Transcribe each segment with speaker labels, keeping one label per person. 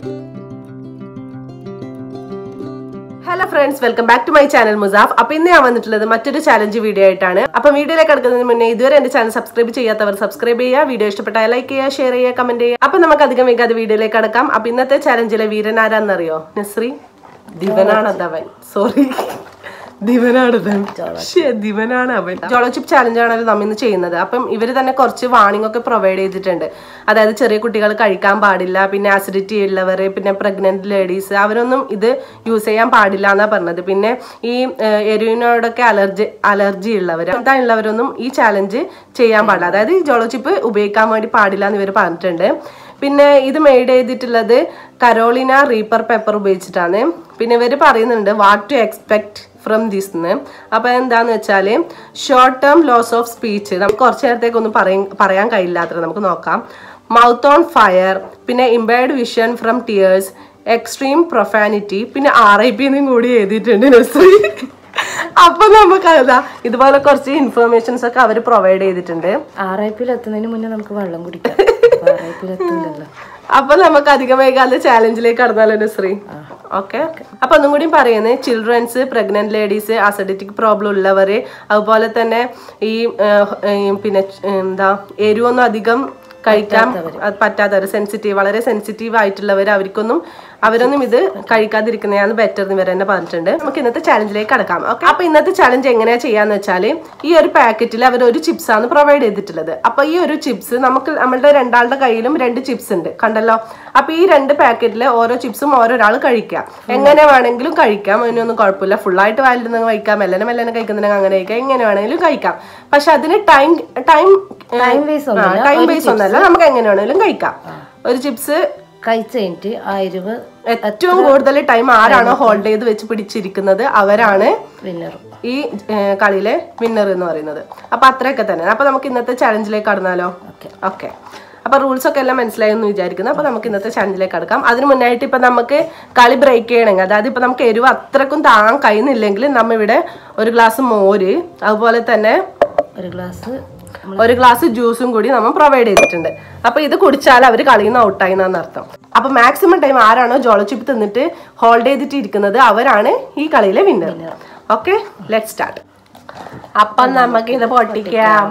Speaker 1: Hello friends welcome back to my channel Musaf അപ്പൊ ഇന്ന് ഞാൻ വന്നിട്ടുള്ളത് മറ്റൊരു ചാലഞ്ച് വീഡിയോ ആയിട്ടാണ് അപ്പൊ വീഡിയോയിലേക്ക് കിടക്കുന്നതിന് മുന്നേ ഇതുവരെ എന്റെ ചാനൽ സബ്സ്ക്രൈബ് ചെയ്യാത്തവർ സബ്സ്ക്രൈബ് ചെയ്യുക വീഡിയോ ഇഷ്ടപ്പെട്ടാൽ ലൈക്ക് ചെയ്യുക ഷെയർ ചെയ്യുക കമന്റ് ചെയ്യുക അപ്പൊ നമുക്ക് അധികം വൈകാതെ വീഡിയോയിലേക്ക് കടക്കാം അപ്പൊ ഇന്നത്തെ ചാലഞ്ചിലെ വീരൻ ആരാന്നറിയോ നസ്രി ദിവനാണ് അതവൻ സോറി ദിവനാണ് ദിവനാണ് അവൻ ജോളോചിപ്പ് ചാലഞ്ച് ആണല്ലോ നമ്മ ഇന്ന് ചെയ്യുന്നത് അപ്പം ഇവര് തന്നെ കുറച്ച് വാണിംഗ് ഒക്കെ പ്രൊവൈഡ് ചെയ്തിട്ടുണ്ട് അതായത് ചെറിയ കുട്ടികൾ കഴിക്കാൻ പാടില്ല പിന്നെ ആസിഡിറ്റി ഉള്ളവർ പിന്നെ പ്രഗ്നന്റ് ലേഡീസ് അവരൊന്നും ഇത് യൂസ് ചെയ്യാൻ പാടില്ല എന്നാ പറഞ്ഞത് പിന്നെ ഈ ഏഹ്, എരിവിനോടൊക്കെ അലർജി അലർജി ഉള്ളവർ ഉള്ളവരൊന്നും ഈ ചാലഞ്ച് ചെയ്യാൻ പാടില്ല അതായത് ഈ ജോളോചിപ്പ് ഉപയോഗിക്കാൻ വേണ്ടി പാടില്ല എന്ന് ഇവർ പറഞ്ഞിട്ടുണ്ട് പിന്നെ ഇത് മെയ്ഡ് ചെയ്തിട്ടുള്ളത് കരോളിന റീപ്പർ പെപ്പർ ഉപയോഗിച്ചിട്ടാണ് പിന്നെ ഇവർ പറയുന്നുണ്ട് what to expect from this എന്ന് അപ്പൊ എന്താന്ന് വെച്ചാല് short term loss of speech നമുക്ക് കുറച്ചു നേരത്തേക്കൊന്നും പറയും പറയാൻ കഴിയില്ലാത്ര നമുക്ക് നോക്കാം മൗത്ത് ഓൺ ഫയർ പിന്നെ impaired vision from tears extreme profanity പിന്നെ ആർ ഐ പി എന്നും കൂടി എഴുതിയിട്ടുണ്ട് നസ്രി അപ്പൊ നമുക്ക് അതാ ഇതുപോലെ കുറച്ച് ഇൻഫർമേഷൻസ് ഒക്കെ അവർ പ്രൊവൈഡ് ചെയ്തിട്ടുണ്ട്
Speaker 2: ആർ ഐ പിയിൽ എത്തുന്നതിന് മുന്നേ നമുക്ക് വെള്ളം കുടിക്കാം ആർ ഐ പിയിൽ എത്തില്ലല്ലോ
Speaker 1: അപ്പൊ നമുക്ക് അധികം വൈകാതെ ചാലഞ്ചിലേക്ക് കടന്നാലോ നസ്രി ഓക്കെ അപ്പൊ ഒന്നും കൂടി പറയുന്നത് childrens pregnant ladies acidic problem ഉള്ളവര് അതുപോലെ തന്നെ ഈ ഏഹ്, ഏഹ്, പിന്നെ ച്- എന്താ എരിവൊന്നും അധികം കഴിക്കാൻ അത് പറ്റാത്തവർ സെൻസിറ്റീവ് വളരെ സെൻസിറ്റീവ് ആയിട്ടുള്ളവർ അവർക്കൊന്നും അവരൊന്നും ഇത് കഴിക്കാതിരിക്കുന്നതാണ് ബെറ്റർ എന്ന് ഇവർ തന്നെ പറഞ്ഞിട്ടുണ്ട് നമുക്ക് ഇന്നത്തെ ചാലഞ്ചിലേക്ക് കടക്കാം ഓക്കെ അപ്പൊ ഇന്നത്തെ ചാലഞ്ച് എങ്ങനെയാ ചെയ്യാന്ന് വെച്ചാൽ ഈ ഒരു പാക്കറ്റിൽ അവർ ഒരു ചിപ്സ് ആണ് പ്രൊവൈഡ് ചെയ്തിട്ടുള്ളത് അപ്പൊ ഈ ഒരു ചിപ്സ് നമുക്ക് നമ്മളുടെ രണ്ടാളുടെ കയ്യിലും രണ്ട് ചിപ്സ് ഉണ്ട് കണ്ടല്ലോ അപ്പൊ ഈ രണ്ട് പാക്കറ്റിൽ ഓരോ ചിപ്സും ഓരോരാൾ കഴിക്കാം എങ്ങനെ വേണമെങ്കിലും കഴിക്കാം അതിനൊന്നും കുഴപ്പമില്ല ഫുള്ളായിട്ട് വാലിരുന്ന് കഴിക്കാം മെല്ലനെ മെല്ലനെ കഴിക്കുന്നുണ്ടെങ്കിൽ അങ്ങനെ കഴിക്കാം എങ്ങനെ വേണമെങ്കിലും കഴിക്കാം പക്ഷെ അതിന് time time
Speaker 2: Time base
Speaker 1: time base ഒന്നല്ല നമുക്ക് എങ്ങനെ വേണമെങ്കിലും കഴിക്കാം ഒരു ചിപ്സ്
Speaker 2: കഴിച്ച് കഴിഞ്ഞിട്ട് ആ എരിവ്
Speaker 1: ഏറ്റവും കൂടുതൽ ടൈം ആരാണോ ഹോൾഡ് ചെയ്ത് വെച്ച് പിടിച്ചിരിക്കുന്നത് അവരാണ്
Speaker 2: വിന്നറും
Speaker 1: ഈ ഏഹ്, കളിയിലെ വിന്നർ എന്ന് പറയുന്നത് അപ്പൊ അത്രയൊക്കെ തന്നെ അപ്പൊ നമുക്ക് ഇന്നത്തെ ചാലഞ്ചിലേക്ക് കടന്നാലോ ഓക്കെ അപ്പൊ റൂൾസ് ഒക്കെ എല്ലാം മനസ്സിലായി എന്ന് വിചാരിക്കുന്നു അപ്പൊ നമുക്ക് ഇന്നത്തെ ചാലഞ്ചിലേക്ക് കടക്കാം അതിന് മുന്നായിട്ട് ഇപ്പൊ നമുക്ക് കളി ബ്രേക്ക് ചെയ്യണമെങ്കിൽ അതായത് ഇപ്പൊ നമുക്ക് എരിവ് അത്രക്കും താങ്ങാൻ കഴിയുന്നില്ലെങ്കിൽ നമ്മ ഇവിടെ ഒരു ഗ്ലാസ് മോര് അതുപോലെ തന്നെ
Speaker 2: ഒരു ഗ്ലാസ്
Speaker 1: ഒരു ഗ്ലാസ് ജ്യൂസും കൂടി നമ്മൾ പ്രൊവൈഡ് ചെയ്തിട്ടുണ്ട് അപ്പൊ ഇത് കുടിച്ചാൽ അവർ കളിയിൽ നിന്ന് ഔട്ടായി എന്നാണ് അർത്ഥം അപ്പൊ മാക്സിമം ടൈം ആരാണോ ജോളച്ചിപ്പ് തിന്നിട്ട് ഹോൾഡ് ചെയ്തിട്ട് ഇരിക്കുന്നത് അവരാണ് ഈ കളിയിലെ വിന്നർ ഓക്കെ ലെറ്റ് സ്റ്റാർട്ട് അപ്പം നമുക്ക് ഇത് പൊട്ടിക്കാം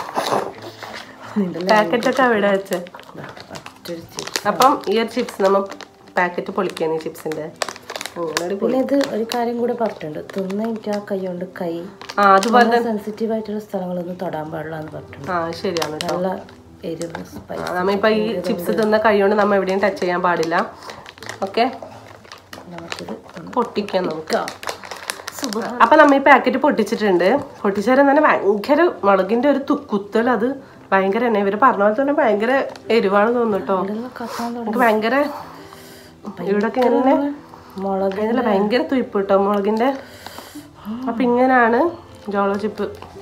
Speaker 1: പാക്കറ്റ് ഒക്കെ അവിടെ വെച്ച്
Speaker 2: മറ്റൊരു ചിപ്സ്
Speaker 1: അപ്പം ഈ ഒരു ചിപ്സ് നമ്മൾ പാക്കറ്റ് പൊളിക്കാൻ ഈ ചിപ്സിന്റെ അങ്ങനെ ഒരു പൊളി-
Speaker 2: പിന്നെ ഇത് ഒരു കാര്യം കൂടെ പറഞ്ഞിട്ടുണ്ട് തിന്ന് കഴിഞ്ഞിട്ട് ആ കൈ കൊണ്ട് കൈ
Speaker 1: ആ അതുപോലെ
Speaker 2: സെൻസിറ്റീവ് ആയിട്ടുള്ള സ്ഥലങ്ങളൊന്നും തൊടാൻ പാടില്ല എന്ന് പറഞ്ഞിട്ടുണ്ട്
Speaker 1: ആ ശരിയാണ് കേട്ടോ
Speaker 2: നല്ല എരിവ് സ്പൈസ്
Speaker 1: ആ, നമ്മളിപ്പോ ഈ ചിപ്സ് തിന്ന കൈ കൊണ്ട് നമ്മൾ എവിടെയും ടച്ച് ചെയ്യാൻ പാടില്ല ഓക്കെ
Speaker 2: നമുക്കിത്
Speaker 1: പൊട്ടിക്കാം നമുക്ക് അപ്പൊ നമ്മ ഈ പാക്കറ്റ് പൊട്ടിച്ചിട്ടുണ്ട് പൊട്ടിച്ചാൽ തന്നെ ഭയങ്കര മുളകിന്റെ ഒരു തു- കുത്തൽ അത് ഭയങ്കര തന്നെ ഇവര് പറഞ്ഞ പോലെ തന്നെ ഭയങ്കര എരിവാണ് തോന്നുന്നു കേട്ടോ
Speaker 2: ഇതെല്ലാം കത്താൻ തുടങ്ങി
Speaker 1: നമുക്ക് ഭയങ്കര ഇവിടൊക്കെ ഇങ്ങനെ
Speaker 2: മുളക്
Speaker 1: ഇതില് ഭയങ്കര തുയിപ്പ് കേട്ടോ മുളകിന്റെ അപ്പൊ ഇങ്ങനെയാണ് ജോളോ ചിപ്പ്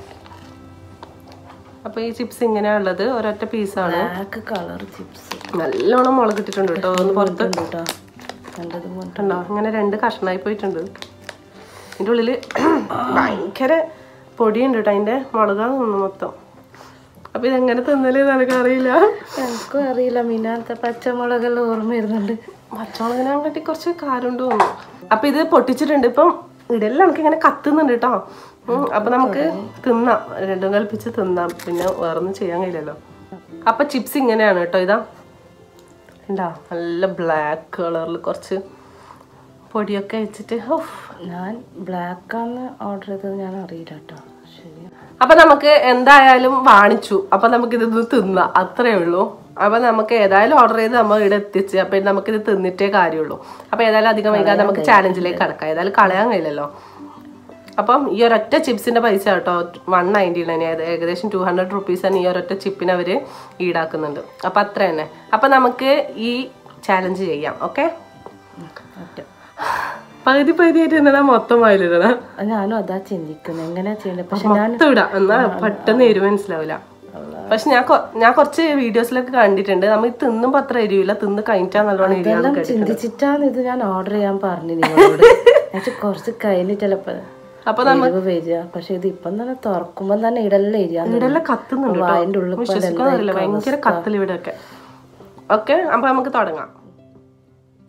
Speaker 1: അപ്പൊ ഈ ചിപ്സ് ഇങ്ങനെയാ ഉള്ളത് ഒരൊറ്റ പീസാണ്
Speaker 2: ബ്ലാക്ക് കളർ ചിപ്സ്
Speaker 1: നല്ലോണം മുളക് ഇട്ടിട്ടുണ്ട് കേട്ടോ ഒന്ന് പുറത്ത്
Speaker 2: ഉണ്ട് കേട്ടോ കണ്ടത് പോലെ
Speaker 1: ഉണ്ടോ ഇങ്ങനെ രണ്ട് കഷ്ണമായി പോയിട്ടുണ്ട് ഇതിൻ്റെ ഉള്ളില് ഭയങ്കര പൊടിയുണ്ട് കേട്ടോ അതിന്റെ മുളകാ തോന്നുന്നു മൊത്തം അപ്പൊ ഇതെങ്ങനെ തിന്നല് എനിക്ക് അറിയില്ല
Speaker 2: എനിക്കും അറിയില്ല മിനാത്ത പച്ചമുളകെല്ലാം ഓർമ്മ വരുന്നുണ്ട്
Speaker 1: പച്ചമുളകിനെ കാട്ടി കുറച്ച് കാരുണ്ട് തോന്നുന്നു അപ്പൊ ഇത് പൊട്ടിച്ചിട്ടുണ്ട് ഇപ്പം ഇതെല്ലാം നമുക്ക് ഇങ്ങനെ കത്തുന്നുണ്ട് കേട്ടോ ഉം, അപ്പൊ നമുക്ക് തിന്നാം രണ്ടും കൽപ്പിച്ച് തിന്നാം പിന്നെ വേറൊന്നും ചെയ്യാൻ കഴിയില്ലല്ലോ അപ്പൊ ചിപ്സ് ഇങ്ങനെയാണ് കേട്ടോ ഇതാ ഉണ്ടാ നല്ല ബ്ലാക്ക് കളറിൽ കുറച്ച് പൊടിയൊക്കെ വെച്ചിട്ട് ഓഫ്
Speaker 2: ഞാൻ ബ്ലാക്ക് ആണ് ഓർഡർ ചെയ്തത് ഞാൻ അറിയില്ല കേട്ടോ ശരി
Speaker 1: അപ്പൊ നമുക്ക് എന്തായാലും വാണിച്ചു അപ്പൊ നമുക്ക് ഇത് തിന്നാം അത്രേ ഉള്ളൂ അപ്പൊ നമുക്ക് ഏതായാലും ഓർഡർ ചെയ്ത് നമ്മൾ ഇവിടെ എത്തിച്ച് അപ്പൊ നമുക്ക് ഇത് തിന്നിട്ടേ കാര്യമുള്ളൂ അപ്പൊ ഏതായാലും അധികം വൈകാതെ നമുക്ക് ചാലഞ്ചിലേക്ക് കടക്കാം ഏതായാലും കളയാൻ കഴിയില്ലല്ലോ അപ്പം ഈ ഒരൊറ്റ ചിപ്സിന്റെ പൈസ കേട്ടോ വൺ നയൻറ്റി നയൻ ഏകദേശം ടു ഹൺഡ്രഡ് റുപ്പീസാണ് ഈ ഒരൊറ്റ ചിപ്പിന് അവര് ഈടാക്കുന്നുണ്ട് അപ്പൊ അത്ര തന്നെ അപ്പൊ നമുക്ക് ഈ ചാലഞ്ച് ചെയ്യാം ഓക്കെ
Speaker 2: ഒറ്റ
Speaker 1: പകുതി പകുതി ആയിട്ട് എന്നാ മൊത്തം വായിലിടണം
Speaker 2: അത് ഞാനും അതാ ചിന്തിക്കുന്നത് എങ്ങനെയാ ചെയ്യേണ്ടത് പക്ഷെ ഞാൻ
Speaker 1: മൊത്തം ഇടാം എന്നാ പെട്ടെന്ന് എരിവ് മനസ്സിലാവില്ല പക്ഷെ ഞാൻ കൊ- ഞാൻ കുറച്ച് വീഡിയോസിലൊക്കെ കണ്ടിട്ടുണ്ട് നമ്മൾ ഇത് തിന്നുമ്പോ അത്ര എരിവില്ല തിന്ന് കഴിഞ്ഞാൽ നല്ലോണം എരിയാണ്
Speaker 2: എല്ലാം ചിന്തിച്ചിട്ടാണ് ഇത് ഞാൻ ഓർഡർ ചെയ്യാൻ പറഞ്ഞു നിങ്ങളോട് പക്ഷെ കുറച്ച് കഴിഞ്ഞ് ചിലപ്പോ
Speaker 1: അപ്പൊ
Speaker 2: എരിവ് വരിക പക്ഷെ ഇത് ഇപ്പം തന്നെ തുറക്കുമ്പോ തന്നെ ഇടല്ല എരിയാന്ന്
Speaker 1: ഇവിടെല്ലാം കത്തുന്നുണ്ട് കേട്ടോ.
Speaker 2: വായന്റെ ഉള്ളിൽ പോലെ
Speaker 1: വിശ്വസിക്കാൻ അറിയില്ല ഭയങ്കര കത്തൽ ഇവിടെ ഒക്കെ ഓക്കെ അപ്പൊ നമുക്ക് തുടങ്ങാം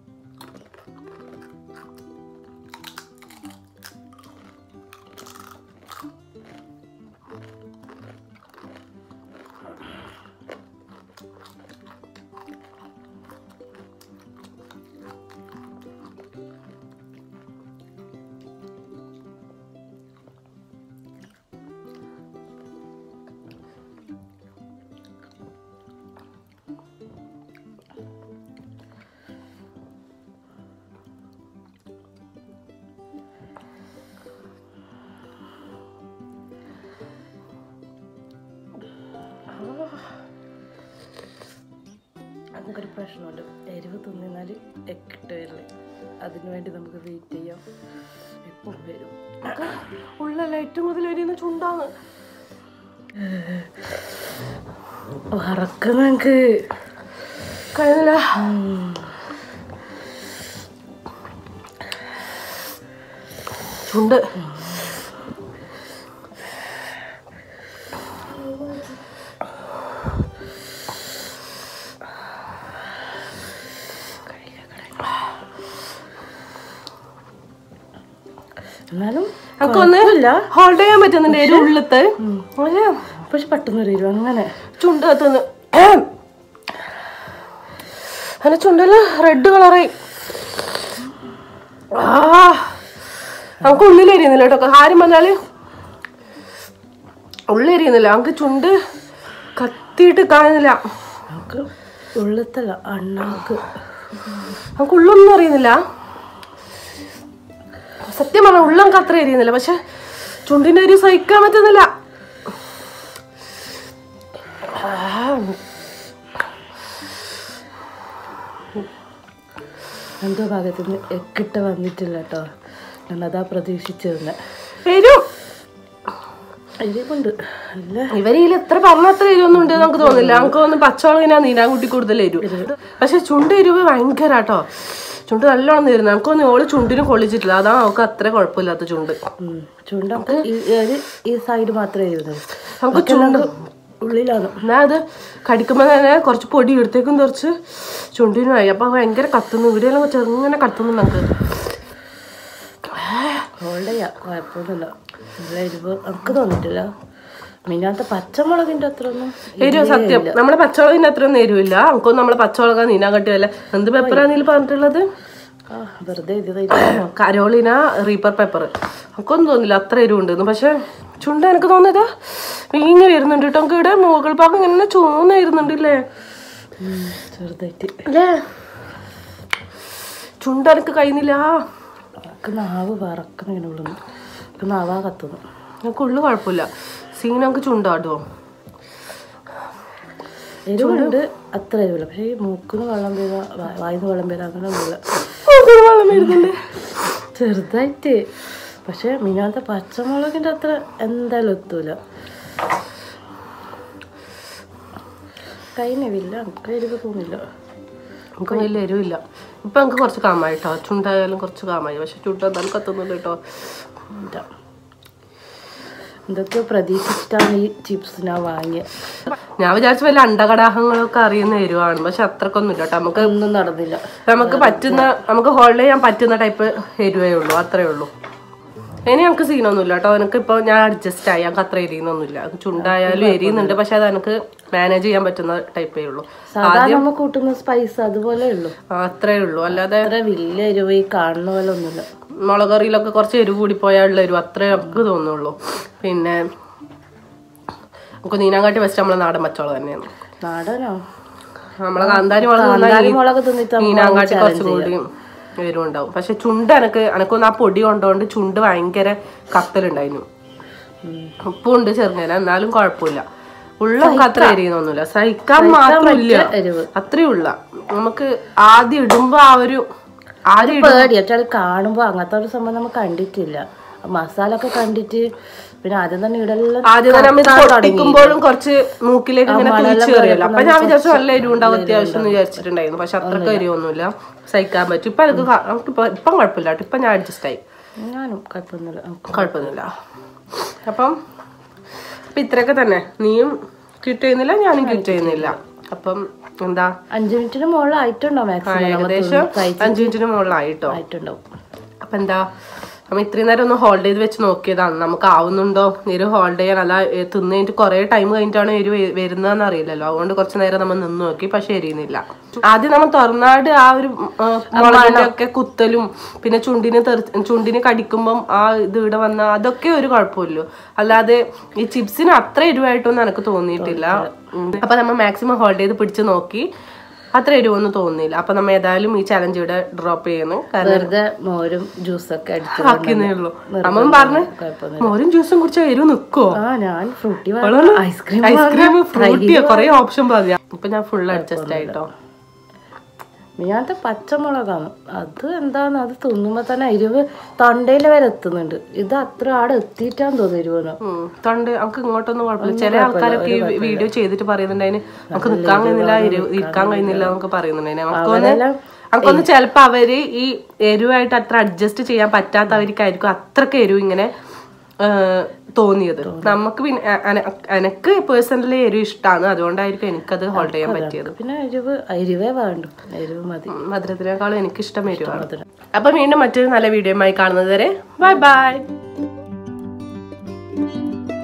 Speaker 2: നമുക്കൊരു പ്രശ്നമുണ്ട് എരിവ് തിന്നാൽ കിട്ടുകയില്ല അതിനു വേണ്ടി നമുക്ക് വെയിറ്റ് ചെയ്യാം എപ്പം വരും
Speaker 1: ഉള്ളല്ല ഏറ്റവും കൂടുതൽ എരിയുന്ന ചുണ്ടാണ്
Speaker 2: വറക്കം നമുക്ക്
Speaker 1: കഴിഞ്ഞില്ല ചുണ്ട്
Speaker 2: എന്നാലും
Speaker 1: നമുക്കൊന്ന് ഹോൾഡ് ചെയ്യാൻ പറ്റുന്നുണ്ട് എരി ഉള്ളത്ത് ഒരു
Speaker 2: പക്ഷെ പെട്ടെന്ന് ഒരു എരിവ് അങ്ങനെ
Speaker 1: ചുണ്ട് കത്തുന്നു അങ്ങനെ ചുണ്ടല്ല റെഡ് കളറായി ആ നമുക്ക് ഉള്ളിലെരിയുന്നില്ല കേട്ടോ ആരും വന്നാല് ഉള്ളിലെരിയുന്നില്ല നമുക്ക് ചുണ്ട് കത്തിയിട്ട് കാണുന്നില്ല
Speaker 2: നമുക്ക് ഉള്ളത്തല്ല അണ്ണാക്ക്
Speaker 1: നമുക്ക് ഉള്ളൊന്നും അറിയുന്നില്ല സത്യം പറഞ്ഞ ഉള്ള നമുക്ക് അത്ര എരിയുന്നില്ല പക്ഷെ ചുണ്ടിന്റെ ഒരു സഹിക്കാൻ പറ്റുന്നില്ല ആ,
Speaker 2: എന്തോ ഭാഗത്തുനിന്ന് എക്കിട്ട് വന്നിട്ടില്ല കേട്ടോ ഞാനതാ പ്രതീക്ഷിച്ചിരുന്നെ
Speaker 1: എരും
Speaker 2: എരിവുണ്ട് അല്ല
Speaker 1: ഇവരിൽ എത്ര പറഞ്ഞ അത്ര എരിവൊന്നും ഉണ്ട് നമുക്ക് തോന്നില്ല നമുക്ക് തോന്നുന്നു പച്ചവളകിനാ നീരാൻകുട്ടി കൂടുതൽ എരിവ് പക്ഷെ ചുണ്ട് എരിവ് ഭയങ്കര കേട്ടോ ചുണ്ട് നല്ലോണം നീരുന്നു നമുക്കൊന്നും ഓള് ചുണ്ടിന് കൊള്ളിച്ചിട്ടില്ല അതാണ് നമുക്ക് അത്ര കുഴപ്പമില്ലാത്ത ചുണ്ട്
Speaker 2: ഉം. ചുണ്ട് നമുക്ക് ഈ ഒരു ഈ സൈഡ് മാത്രമേ എരിവുന്നുള്ളൂ
Speaker 1: നമുക്ക് ചുണ്ട്
Speaker 2: ഉള്ളിലാണ്
Speaker 1: എന്നാ അത് കടിക്കുമ്പോൾ തന്നെ കുറച്ച് പൊടി എടുത്തേക്കും കുറച്ച് ചുണ്ടിനുമായി അപ്പൊ ഭയങ്കര കത്തുന്നു ഇവിടെയെല്ലാം ചെറുങ്ങനെ കത്തുന്നു നമുക്ക്
Speaker 2: ഹോൾഡ് ചെയ്യാം കുഴപ്പമൊന്നുമില്ല നല്ല എരിവ് നമുക്ക് തോന്നിട്ടില്ല മിന്നാത്ത പച്ചമുളകിന്റെ അത്ര ഒന്നും
Speaker 1: എരിവ് സത്യം നമ്മളെ പച്ചമുളകിന്റെ അത്രയൊന്നും എരിവില്ല നമുക്കൊന്നും നമ്മളെ പച്ചമുളക നീനാൻ കട്ടിയല്ല എന്ത് പെപ്പറാണ് നീ പറഞ്ഞിട്ടുള്ളത്
Speaker 2: ആ വെറുതെ എരിതായിട്ട്
Speaker 1: കരോളിന റീപ്പർ പെപ്പർ നമുക്കൊന്നും തോന്നില്ല അത്ര എരിവുണ്ടെന്ന് പക്ഷെ ചുണ്ട എനിക്ക് തോന്നിയതാ ഇങ്ങനെ വരുന്നുണ്ട് കേട്ടോ നമുക്ക് ഇവിടെ മുകൾ ഭാഗം ഇങ്ങനെ ചുവന്ന വരുന്നുണ്ടല്ലേ
Speaker 2: ചെറുതായിട്ട്
Speaker 1: അല്ലേ ചുണ്ട എനിക്ക് കഴിയുന്നില്ല
Speaker 2: നമുക്ക് നാവ് വറക്കുന്ന ഇങ്ങനെ ഉള്ളുന്നു ഇപ്പം നാവാ കത്തുന്നു
Speaker 1: ഞങ്ങൾക്ക് ഉള്ളു കുഴപ്പമില്ല സീൻ നമുക്ക് ചുണ്ടാടുമോ
Speaker 2: എരിവുണ്ട് അത്ര എരിവില്ല പക്ഷേ ഈ മൂക്കിന്ന് വെള്ളം വീഴ വായിന്ന് വെള്ളം വീഴ അങ്ങനെ ഒന്നുമില്ല
Speaker 1: വെള്ളം വരുന്നുണ്ട്
Speaker 2: ചെറുതായിട്ട് പക്ഷെ മിനാത്ത പച്ചമുളകിന്റെ അത്ര എന്തായാലും എത്തൂല കൈനവില്ല നമുക്ക് എരിവ് തോന്നില്ല
Speaker 1: നമുക്ക് വലിയ എരിവില്ല ഇപ്പൊ നമുക്ക് കുറച്ച് കാമായി കേട്ടോ ചുണ്ടായാലും കുറച്ച് കാമായി പക്ഷെ ചുണ്ട എന്തായാലും കത്തുന്നുണ്ട് കേട്ടോ
Speaker 2: ഇല്ല. എന്തൊക്കെയോ പ്രതീക്ഷിച്ചിട്ടാണ് ഈ ചിപ്സ് ഞാൻ വാങ്ങിയത്
Speaker 1: ഞാൻ വിചാരിച്ച വല്ല അണ്ടകടാഹങ്ങളൊക്കെ അറിയുന്ന എരിവാണ് പക്ഷെ അത്രക്കൊന്നും ഇല്ല കേട്ടോ നമുക്ക്
Speaker 2: ഒന്നും നടന്നില്ല
Speaker 1: നമുക്ക് പറ്റുന്ന നമുക്ക് ഹോൾഡ് ചെയ്യാൻ പറ്റുന്ന ടൈപ്പ് എരിവേ ഉള്ളൂ അത്രേ ഉള്ളൂ ഇനി നമുക്ക് സീനൊന്നുമില്ല കേട്ടോ എനിക്ക് ഇപ്പോൾ ഞാൻ അഡ്ജസ്റ്റ് ആയി ഞങ്ങൾക്ക് അത്ര എരിയുന്നൊന്നുമില്ല അത് ചുണ്ടായാലും എരിയുന്നുണ്ട് പക്ഷെ അത് എനിക്ക് മാനേജ് ചെയ്യാൻ പറ്റുന്ന ടൈപ്പേ ഉള്ളൂ
Speaker 2: സാധാരണ നമ്മൾ കൂട്ടുന്ന സ്പൈസ് അതുപോലെ ഉള്ളൂ
Speaker 1: ആ, അത്രേ ഉള്ളൂ അല്ലാതെ
Speaker 2: അത്ര വലിയ എരിവ് ഈ കാണുന്ന പോലെ ഒന്നുമില്ല
Speaker 1: മുളക് കറിയിലൊക്കെ കുറച്ച് എരിവ് കൂടി പോയാലുള്ള എരിവ് അത്രേ നമുക്ക് തോന്നുള്ളൂ പിന്നെ നമുക്ക് നീനാങ്കാട്ടി വെച്ച് നമ്മളെ നാടൻ പച്ചവളം തന്നെയാണ്
Speaker 2: നാടനോ
Speaker 1: നമ്മളെ കാന്താരി മുളക് തിന്നാ
Speaker 2: കാന്താരി
Speaker 1: ഈ
Speaker 2: മുളക് തിന്നിട്ട്
Speaker 1: മീനാങ്കാട്ടി കുറച്ചും കൂടി എരിവുണ്ടാവും പക്ഷെ ചുണ്ട് എനക്ക് എനക്കൊന്ന് ആ പൊടി കൊണ്ടോണ്ട് ചുണ്ട് ഭയങ്കര കത്തലുണ്ടായിരുന്നു ഉപ്പുണ്ട് ചെറുങ്ങനെ എന്നാലും കുഴപ്പമില്ല ഉള്ള നമുക്ക് അത്ര എരിയുന്നൊന്നുമില്ല സഹിക്കാൻ മാത്രമില്ല
Speaker 2: എരിവ്
Speaker 1: അത്രേ ഉള്ള നമുക്ക് ആദ്യം ഇടുമ്പോ ആ ഒരു ആദ്യം
Speaker 2: പേടി വെച്ചാൽ കാണുമ്പോ അങ്ങനത്തെ ഒരു സംഭവം നമ്മൾ കണ്ടിട്ടില്ല മസാല ഒക്കെ കണ്ടിട്ട് പിന്നെ ആദ്യം തന്നെ ഇടെല്ലാം
Speaker 1: ആദ്യം തന്നെ നമ്മൾ ഇത് പൊട്ടിക്കുമ്പോഴും കുറച്ച് മൂക്കിലേക്ക് ഇങ്ങനെ തുളിച്ച് കയറിയല്ലോ അപ്പൊ ഞാൻ വിചാരിച്ചു നല്ല എരിവ് ഉണ്ടാവും അത്യാവശ്യം എന്ന് വിചാരിച്ചിട്ടുണ്ടായിരുന്നു പക്ഷെ അത്രക്ക് എരിവൊന്നുമില്ല സഹിക്കാൻ പറ്റും ഇപ്പൊ എനിക്ക് ക- നമുക്ക് ഇപ്പൊ ഇപ്പം കുഴപ്പമില്ല കേട്ടോ ഇപ്പൊ ഞാൻ അഡ്ജസ്റ്റ് ആയി
Speaker 2: ഞാനും കുഴപ്പമൊന്നുമില്ല നമുക്ക്
Speaker 1: കുഴപ്പമൊന്നുമില്ല അപ്പം അപ്പൊ ഇത്രയൊക്കെ തന്നെ നീയും ക്വിറ്റ് ചെയ്യുന്നില്ല ഞാനും ക്വിറ്റ് ചെയ്യുന്നില്ല അപ്പം എന്താ
Speaker 2: അഞ്ചു മിനിറ്റിന് മുകളിൽ ആയിട്ടുണ്ടോ മാക്സിമം
Speaker 1: ഏകദേശം അഞ്ചു മിനിറ്റിന് മുകളിലായി കേട്ടോ
Speaker 2: ആയിട്ടുണ്ടാവും
Speaker 1: അപ്പൊ എന്താ നമ്മ ഇത്രയും നേരം ഒന്ന് ഹോൾഡ് ചെയ്ത് വെച്ച് നോക്കിയതാണ് നമുക്ക് ആവുന്നുണ്ടോ എരു ഹോൾഡ് ചെയ്യാൻ അല്ല ഏ, തിന്ന് കഴിഞ്ഞിട്ട് കുറെ ടൈം കഴിഞ്ഞിട്ടാണ് എരു വെ- വരുന്നതെന്ന് അറിയില്ലല്ലോ അതുകൊണ്ട് കുറച്ച് നേരം നമ്മൾ നിന്ന് നോക്കി പക്ഷെ എരിയുന്നില്ല ആദ്യം നമ്മൾ തുറന്നാട് ആ ഒരു ആ, മുളകിന്റെ ഒക്കെ കുത്തലും പിന്നെ ചുണ്ടിന് തെറി ചുണ്ടിന് കടിക്കുമ്പം ആ ഇത് ഇവിടെ വന്ന അതൊക്കെ ഒരു കുഴപ്പമില്ലല്ലോ അല്ലാതെ ഈ ചിപ്സിന് അത്ര എരിവായിട്ടൊന്നും എനിക്ക് തോന്നിയിട്ടില്ല ഉം. അപ്പൊ നമ്മൾ മാക്സിമം ഹോൾഡ് ചെയ്ത് പിടിച്ച് നോക്കി അത്ര എരിവൊന്നും തോന്നിയില്ല അപ്പൊ നമ്മ ഏതായാലും ഈ ചലഞ്ച് ഇവിടെ ഡ്രോപ്പ് ചെയ്യുന്നു കാരണം
Speaker 2: വെറുതെ മോരും ജ്യൂസൊക്കെ അടിച്ചു
Speaker 1: ആക്കിയേ ഉള്ളൂ അമ്മ പറഞ്ഞു
Speaker 2: കുഴപ്പമൊന്നുമില്ല
Speaker 1: മോരും ജ്യൂസും കുടിച്ചാൽ എരിവ് നിക്കോ
Speaker 2: ആ ഞാൻ ഫ്രൂട്ടി ഐസ്ക്രീം
Speaker 1: ഐസ്ക്രീം ഫ്രൂട്ടിയോ കൊറേ ഓപ്ഷൻ പറയാം ഇപ്പൊ ഞാൻ ഫുൾ അഡ്ജസ്റ്റ് ആയിട്ടോ
Speaker 2: മിയാത്തെ പച്ചമുളകാണ് അത് എന്താന്ന് അത് തിന്നുമ്പോ തന്നെ എരിവ് തൊണ്ടയിൽ വരെ എത്തുന്നുണ്ട് ഇത് അത്ര ആടെ എത്തിയിട്ടാന്ന് തോന്നുന്നു എരിവെന്ന്
Speaker 1: ഉം. തൊണ്ട് നമുക്ക് ഇങ്ങോട്ടൊന്നും കുഴപ്പമില്ല ചില ആൾക്കാരൊക്കെ ഈ വീഡിയോ ചെയ്തിട്ട് പറയുന്നുണ്ടായിന് നമുക്ക് നിൽക്കാൻ കഴിയുന്നില്ല ഇരു- ഇരിക്കാൻ കഴിയുന്നില്ല എന്നൊക്കെ പറയുന്നുണ്ടായിന് നമുക്കൊന്ന് നമുക്കൊന്ന് ചിലപ്പോ അവര് ഈ എരിവായിട്ട് അത്ര അഡ്ജസ്റ്റ് ചെയ്യാൻ പറ്റാത്തവർക്കായിരിക്കും അത്രക്ക് എരിവ് ഇങ്ങനെ ആ, തോന്നിയത് നമുക്ക് പിന്നെ അ- അന- എനക്ക് പേഴ്സണലി എരിവ് ഇഷ്ടമാണ് അതുകൊണ്ടായിരിക്കും എനിക്കത് ഹോൾഡ് ചെയ്യാൻ പറ്റിയത്
Speaker 2: പിന്നെ എരിവ് എരിവേ വേണ്ടു എരിവ് മതി
Speaker 1: ഉം, മധുരത്തിനേക്കാളും എനിക്കിഷ്ടം എരിവാണ് അപ്പൊ വീണ്ടും മറ്റൊരു നല്ല വീഡിയോയുമായി കാണുന്നത് വരെ ബൈ ബൈ